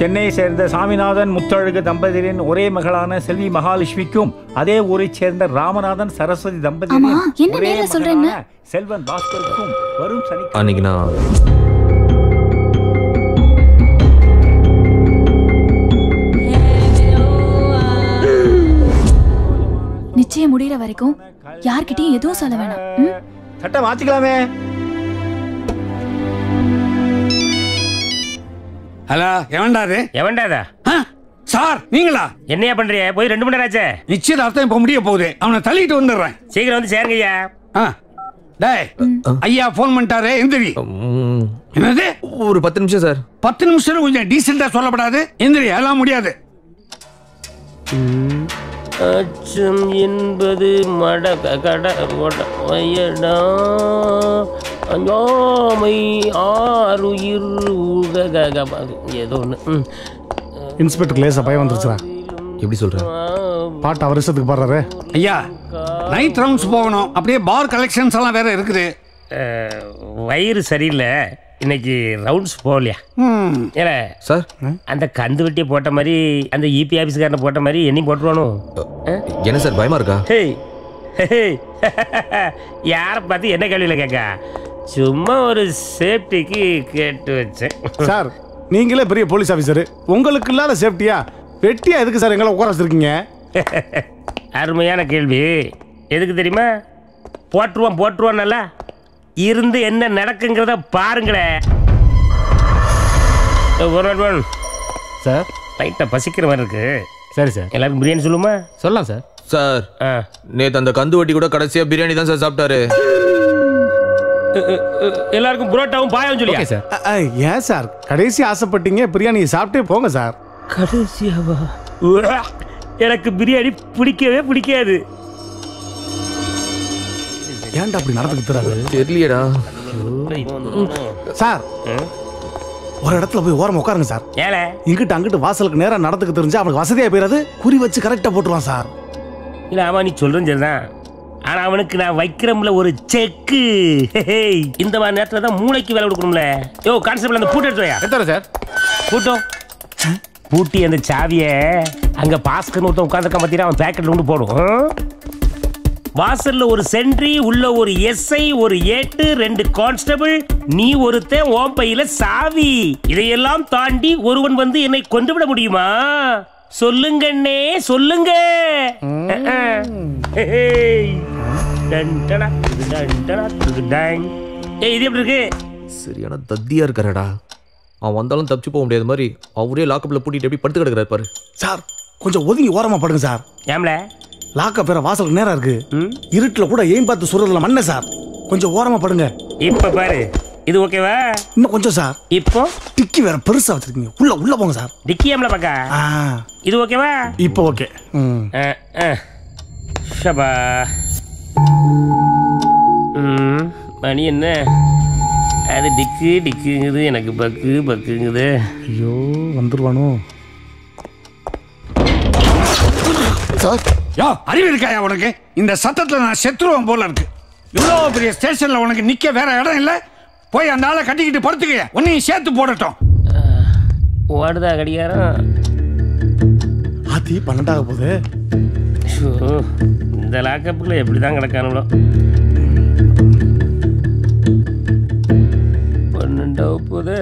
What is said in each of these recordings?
சென்னையை சேர்ந்த சாமிநாதன் முத்தழகு தம்பதியரின் ஒரே மகளான செல்வி மகாலட்சுமிக்கும் அதே ஊரைச் சேர்ந்த ராமநாதன் சரஸ்வதி ஆமா, தம்பதியரின் என்ன ஒரே நேர்ல சொல்றேன்னு? மகனான செல்வன் பாஸ்கருக்கும் வரும் சனி அன்னைக்கு நான் நிச்சயம் முடியற வரைக்கும் யார்கிட்டயும் எதுவும் சொல்ல வேணாம் ம்? சட்டை மாத்திக்கலாமே ஹலோ எவன்டாரு எவன்டாதா சார் நீங்களா என்னையா பண்றிய போய் ரெண்டு மணி நேரம் ஆச்சே நிச்சயதார்த்தம் இப்ப முடிய போகுது அவனை தள்ளிட்டு வந்துடுறேன் சீக்கிரம் வந்து சேருங்கய்யா ஆ. டேய் ஐயா ஃபோன் பண்ணிட்டாரு எந்திரி ம், என்னது ஒரு பத்து நிமிஷம் சார் பத்து நிமிஷம் கொஞ்சம் டீசெண்டா சொல்லப்படாது எந்திரி அதெல்லாம் முடியாது அச்சம் என்பது மட கட வயடா அஞ்சாமை ஆறுயிர் உகக ஏதோ ஒன்று இன்ஸ்பெக்டர் லேசா பயம் வந்துருச்சுடா எப்படி சொல்றேன் பாட்டு அவர் இஷ்டத்துக்கு பாடுறாரு ஐயா நைட் ரவுண்ட்ஸ் போகணும் அப்படியே பார் கலெக்ஷன்ஸ் எல்லாம் வேற இருக்குது வயிறு சரியில்லை இன்னைக்கு ரவுண்ட்ஸ் போகலையா ம். ஏல சார் அந்த கந்து வெட்டியை போட்ட மாதிரி அந்த இபி ஆஃபீஸ்காரனை போட்ட மாதிரி என்னையும் போட்டுருவானோ என்ன சார் பயமா இருக்கா ஹேய் ஹேய். யாரை பார்த்து என்ன கேள்வியில் கேட்க சும்மா ஒரு சேஃப்டிக்கு கேட்டு வச்சேன் சார் நீங்களே பெரிய போலீஸ் ஆஃபீஸர் உங்களுக்கு இல்லாத சேஃப்டியா வெட்டியா எதுக்கு சார் எங்களை உட்கார வச்சிருக்கீங்க அருமையான கேள்வி எதுக்கு தெரியுமா போட்டுருவான் போட்டுருவான் நல்லா இருந்து என்ன நடக்குங்கிறத பாருங்களேன் ஒரு one, one. சார் லைட்டாக பசிக்கிற மாதிரி இருக்கு சரி சார் எல்லாருக்கும் பிரியாணி சொல்லுமா சொல்லலாம் சார் சார் ஆ நேத்து அந்த கந்து வட்டி கூட கடைசியா பிரியாணி தான் சார் சாப்பிட்டாரு எ- எ- எ- எல்லாருக்கும் புரோட்டாவும் பாயம் சொல்லியா சார் அ, அ, ஏன் சார் கடைசி ஆசைப்பட்டீங்க பிரியாணி சாப்பிட்டே போங்க சார் கடைசியாவா உவா! எனக்கு பிரியாணி பிடிக்கவே பிடிக்காது ஏன்டா அப்படி நடந்துக்கிறாரு தெரியலையேடா சார் ஒரு இடத்துல போய் ஓரமா உட்காருங்க சார் ஏல இங்கிட்டு அங்கிட்டு வாசலுக்கு நேரா நடந்துக்க தெரிஞ்சா அவனுக்கு வசதியா போயிடாது குறி வச்சு கரெக்டா போட்டுருவான் சார் இல்ல ஆமா நீ சொல்றேன் சரிதான் ஆனா அவனுக்கு நான் வைக்கிறோம்ல ஒரு செக்கு ஹேய், இந்த மாதிரி நேரத்துல தான் மூளைக்கு வேலை கொடுக்கணும்ல யோ கான்ஸ்டபிள் அந்த பூட்டு எடுத்து வையா எத்தனை சார் பூட்டும் பூட்டி அந்த சாவிய அங்க பாஸ்கர்னு ஒருத்தன் உட்காந்துருக்கான் பார்த்தீங்கன்னா அவன் பேக்கெட்ல கொண்டு போடும் ஆ? வாசல்ல ஒரு சென்ட்ரி உள்ள ஒரு எஸ்ஐ ஒரு ஏட்டு ரெண்டு கான்ஸ்டபிள் நீ ஒருத்தன் ஓம் பையில சாவி இதையெல்லாம் தாண்டி ஒருவன் வந்து என்னை கொண்டு விட முடியுமா சொல்லுங்கண்ணே சொல்லுங்க ஹேய். டன் டடா, டன் டடா, டன். ஏய் இது எப்படி இருக்கு சரியான தத்தியா இருக்காரடா அவன் வந்தாலும் தப்பிச்சு போக முடியாத மாதிரி அவரே லாக்கப்ல பூட்டிட்டு எப்படி படுத்து கிடக்குறாரு பாரு சார் கொஞ்சம் ஒதுங்கி ஓரமா படுங்க சார் ஏம்ல லாக்க பேர வாசலுக்கு நேரா இருக்கு ம்? இருட்டுல கூட எய்ம் பார்த்து சுடுறதுல மண்ண சார் கொஞ்சம் ஓரமா படுங்க இப்ப பாரு இது ஓகேவா இன்னும் கொஞ்சம் சார் இப்போ டிக்கி வேற பெருசா வச்சிருக்கீங்க உள்ள உள்ள போங்க சார் டிக்கியாம்ல பக்கா ஆ இது ஓகேவா இப்போ ஓகே ம் அஹ், அஹ். ஷபா ம், மணி என்ன அது டிக்கு டிக்குங்குது எனக்கு பக்கு பக்குங்குது ஐயோ வந்துருவானோ யோ அறிவு இருக்காயா உனக்கு இந்த சத்தத்துல நான் செத்துருவேன் போல இருக்கு இவ்வளோ பெரிய ஸ்டேஷன்ல உனக்கு நிக்க வேற இடம் இல்ல போய் அந்த ஆளை கட்டிக்கிட்டு படுத்துக்க உன்னையும் சேர்த்து போடட்டும் ஓடுதா கடிகாரம் ஆத்தி பன்னெண்டாக போகுது ஷோ, இந்த லாக்கப்புக்குள்ள எப்படி தான் கிடக்கானுங்களோ பன்னெண்டாவது போகுது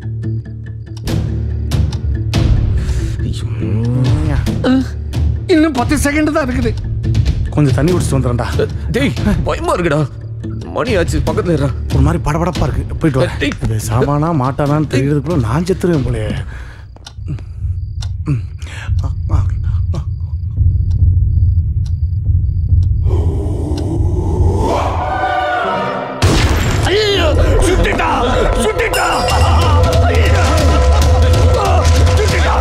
இன்னும் பத்து செகண்ட் தான் இருக்குது கொஞ்சம் தண்ணி குடிச்சிட்டு வந்துடுறேன்டா டேய் பயமா இருக்குடா மணி ஆச்சு பக்கத்துல இருடா ஒரு மாதிரி படபடப்பா இருக்கு போயிட்டு வரேன் டேய். இது சாமானா மாட்டானான்னு தெரியறதுக்குள்ள நான் செத்துருவேன் போலே ஐயோ சுட்டுட்டா சுட்டுட்டா ஐயோ. ஆ, சுட்டுட்டா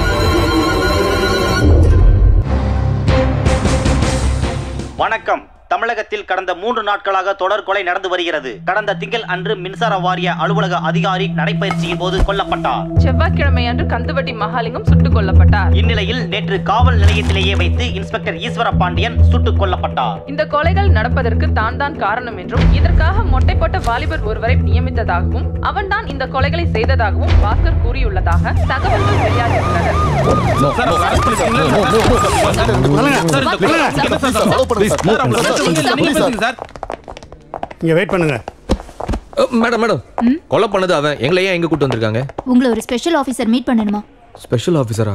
வணக்கம் தமிழகத்தில் கடந்த மூன்று நாட்களாக தொடர் கொலை நடந்து வருகிறது கடந்த திங்கள் அன்று மின்சார வாரிய அலுவலக அதிகாரி நடைபயிற்சியின் போது கொல்லப்பட்டார் செவ்வாய்க்கிழமை அன்று கந்துவட்டி மகாலிங்கம் சுட்டுக் கொல்லப்பட்டார் இந்நிலையில் நேற்று காவல் நிலையத்திலேயே வைத்து இன்ஸ்பெக்டர் ஈஸ்வர பாண்டியன் சுட்டுக் கொல்லப்பட்டார் இந்த கொலைகள் நடப்பதற்கு தான் தான் காரணம் என்றும் இதற்காக மொட்டை போட்ட வாலிபர் ஒருவரை நியமித்ததாகவும் அவன்தான் இந்த கொலைகளை செய்ததாகவும் பாஸ்கர் கூறியுள்ளதாக தகவல்கள் வெளியாகியுள்ளது இங்க வெயிட் பண்ணுங்க மேடம் மேடம் கொலை பண்ணது அவன் எங்களை ஏன் எங்க கூட்டு வந்திருக்காங்க உங்களை ஒரு ஸ்பெஷல் ஆபீசர் மீட் பண்ணணுமா ஸ்பெஷல் ஆஃபீஸரா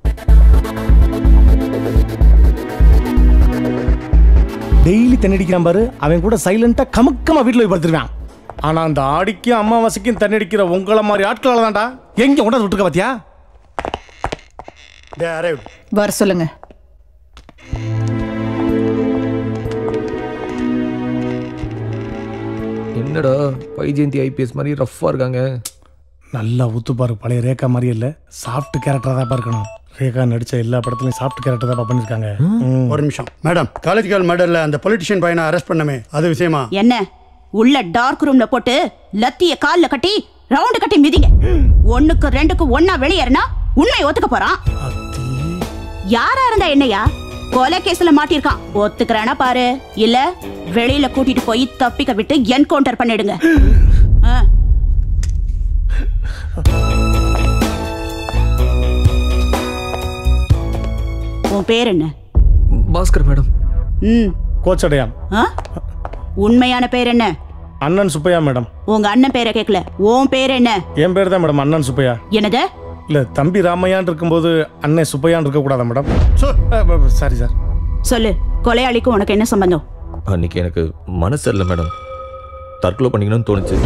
டெய்லி தண்ணடிக்கிறான் பாரு அவன் கூட சைலண்டா கமுக்கமா வீட்டுல போய் படுத்துருவான் ஆனா அந்த ஆடிக்கும் அமாவாசைக்கும் தண்ணடிக்கிற உங்கள மாதிரி ஆட்களால தான்டா எங்க கொண்டாந்து விட்டுருக்க பாத்தியா வர சொல்லுங்க என்னடா வைஜெயந்தி ஐபிஎஸ் மாதிரி ரஃப்பா இருக்காங்க நல்லா ஊத்துப்பாரு பழைய ரேகா மாதிரி இல்ல சாஃப்ட் கேரக்டரா தான் இருக்கணும் ரேகா நடிச்ச எல்லா படத்துலயும் சாஃப்ட் கேரக்டர் தான் பண்ணிருக்காங்க ஒரு நிமிஷம் மேடம் காலேஜ் கேர்ள் மர்டர்ல அந்த பொலிட்டிஷியன் பையனை அரெஸ்ட் பண்ணமே அது விஷயமா என்ன உள்ள டார்க் ரூம்ல போட்டு லத்திய கால்ல கட்டி ரவுண்டு கட்டி மிதிங்க ஒண்ணுக்கு ரெண்டுக்கு ஒன்னா வெளியேறினா உண்மை ஒத்துக்க போறான் யாரா இருந்தா என்னையா கொலை கேஸ்ல மாட்டிருக்கான் ஒத்துக்கிறானா பாரு இல்ல வெளியில கூட்டிட்டு போய் தப்பிக்க விட்டு என்கவுண்டர் பண்ணிடுங்க ஆ. உன் பேர் என்ன பாஸ்கர் மேடம் ம் கோச்சடையாம் ஆ? உண்மையான பேர் என்ன அண்ணன் சுப்பையா மேடம் உங்க அண்ணன் பேரை கேட்கல உன் பேர் என்ன என் பேர் தான் மேடம் அண்ணன் சுப்பையா என்னது இல்ல தம்பி ராமையான் இருக்கும்போது அண்ணன் சுப்பையான் இருக்க கூடாதா மேடம் சாரி சார் சொல்லு கொலையாளிக்கும் உனக்கு என்ன சம்பந்தம் அன்னைக்கு எனக்கு மனசு இல்லை மேடம் தற்கொலை பண்ணிக்கணும்னு தோணுச்சு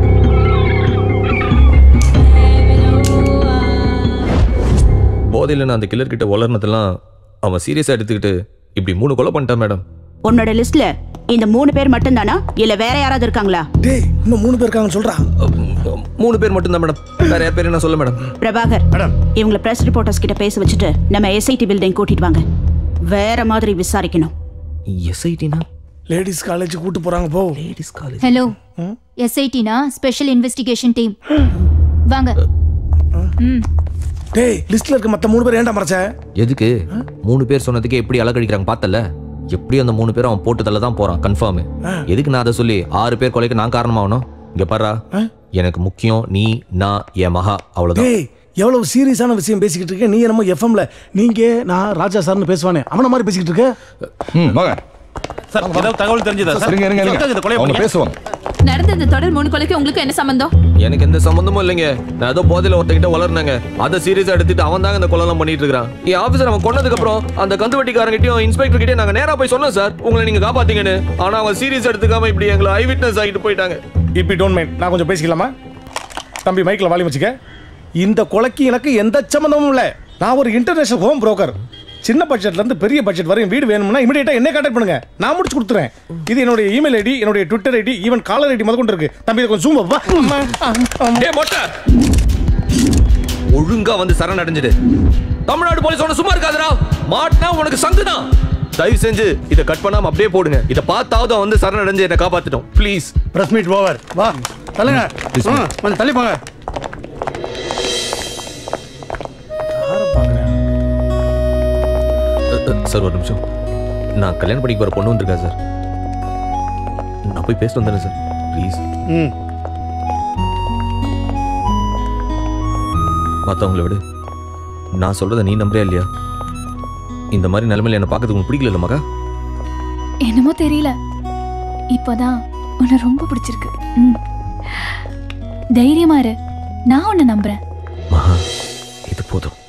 போதையில் நான் அந்த கில்லர் கிட்ட வளர்னதெல்லாம் அவன் சீரியஸாக எடுத்துக்கிட்டு இப்படி மூணு கொலை பண்ணிட்டான் மேடம் உன்னோட லிஸ்ட்ல இந்த மூணு பேர் மட்டும்தானா இல்ல வேற யாராவது இருக்காங்களா டேய் இன்னும் மூணு பேர் இருக்காங்கன்னு சொல்றா மூணு பேர் மட்டும்தான் மேடம் வேற யார் பேர் என்ன சொல்ல மேடம் பிரபாகர் மேடம் இவங்கள பிரஸ் ரிப்போர்ட்டர்ஸ் கிட்ட பேச வச்சுட்டு நம்ம எஸ்ஐடி பில்டிங் கூட்டிட்டு வாங்க வேற மாதிரி விசாரிக்கணும் எஸ்ஐடினா லேடிஸ் காலேஜ் கூட்டு போறாங்க போ லேடிஸ் காலேஜ் ஹலோ எஸ்ஐடினா ஸ்பெஷல் இன்வெஸ்டிகேஷன் டீம் வாங்க ம் டேய் லிஸ்ட்ல இருக்க மத்த மூணு பேர் ஏன்டா மறைச்ச எதுக்கு மூணு பேர் சொன்னதுக்கு எப்படி அலக்கடிக்கிறாங்க பார்த்தல எப்படி அந்த மூணு பேரும் அவன் போட்டதில் தான் போறான் கன்ஃபார்ம் எதுக்கு நான் அதை சொல்லி ஆறு பேர் கொலைக்கு நான் காரணமாகணும் இங்க பாரா எனக்கு முக்கியம் நீ நான் என் மகா அவ்வளவுதான் டேய் எவ்வளவு சீரியஸான விஷயம் பேசிக்கிட்டு இருக்க நீ என்னமோ எஃப்எம்ல நீங்க நான் ராஜா சார்னு பேசுவானே அவன மாதிரி பேசிக்கிட்டு இருக்க சார் ஏதாவது தகவல் தெரிஞ்சதா சார் இருங்க இருங்க எதுக்காக இந்த இருங்க கொலை அவங்க பண்ணீங்க? பேசுவாங்க நடந்த இந்த தொடர் மூணு கொலைக்கு உங்களுக்கு என்ன சம்பந்தம் எனக்கு எந்த சம்பந்தமும் இல்லைங்க நான் ஏதோ போதையில ஒருத்தகிட்ட வளர்னாங்க அதை சீரியஸா எடுத்துட்டு அவன் தாங்க இந்த கொலைலாம் பண்ணிட்டு இருக்கான் என் ஆபீசர் அவன் கொன்னதுக்கு அப்புறம் அந்த கந்து வெட்டிக்காரங்கிட்டயும் இன்ஸ்பெக்டர் கிட்டயும் நாங்க நேரா போய் சொன்னோம் சார் உங்களை நீங்க காப்பாத்தீங்கன்னு ஆனா அவன் சீரியஸ் எடுத்துக்காம இப்படி எங்களை ஐ விட்னஸ் ஆகிட்டு போயிட்டாங்க இப்படி டோன்ட் மைண்ட் நான் கொஞ்சம் பேசிக்கலாமா தம்பி மைக்ல வாலி வச்சுக்க இந்த கொலைக்கு எனக்கு எந்த சம்மந்தமும் இல்லை நான் ஒரு இன்டர்நேஷனல் ஹோம் புரோக்கர் சின்ன பட்ஜெட்ல இருந்து பெரிய பட்ஜெட் வரையும் வீடு வேணும்னா இமீடியட்டா என்ன கான்டாக்ட் பண்ணுங்க நான் முடிச்சு கொடுத்துறேன் இது என்னுடைய இமெயில் ஐடி என்னுடைய Twitter ID even caller ID முதற்கொண்டு இருக்கு தம்பி இதை கொஞ்சம் zoom வா அம்மா, அம்மா. டேய் மொட்டை ஒழுங்கா வந்து சரண் அடைஞ்சிடு தமிழ்நாடு போலீஸ் உன சும்மா இருக்காதுடா மாட்டினா உனக்கு சங்குதான் தயவு செஞ்சு இதை கட் பண்ணாம அப்படியே போடுங்க இதை பார்த்தாவது அவன் வந்து சரண் அடைஞ்சு என்ன காப்பாத்திட்டோம் ப்ளீஸ் பிரஸ் மீட் ஓவர் வா தள்ளுங்க ஆ, கொஞ்சம் தள்ளி போங்க சார் ஒரு நிமிஷம் நான் கல்யாணம் பண்ணிக்கு வர பொண்ணு வந்திருக்கா சார் நான் போய் பேசிட்டு வந்துடுறேன் சார் ப்ளீஸ் ம் மற்றவங்கள விடு நான் சொல்றதை நீ நம்புறியா இல்லையா இந்த மாதிரி நிலைமையில என்ன பார்க்கறதுக்கு உனக்கு பிடிக்கல மகா என்னமோ தெரியல இப்போதான் உன்னை ரொம்ப பிடிச்சிருக்கு ம் தைரியமா இரு நான் உன்னை நம்புறேன் மகா இது போதும்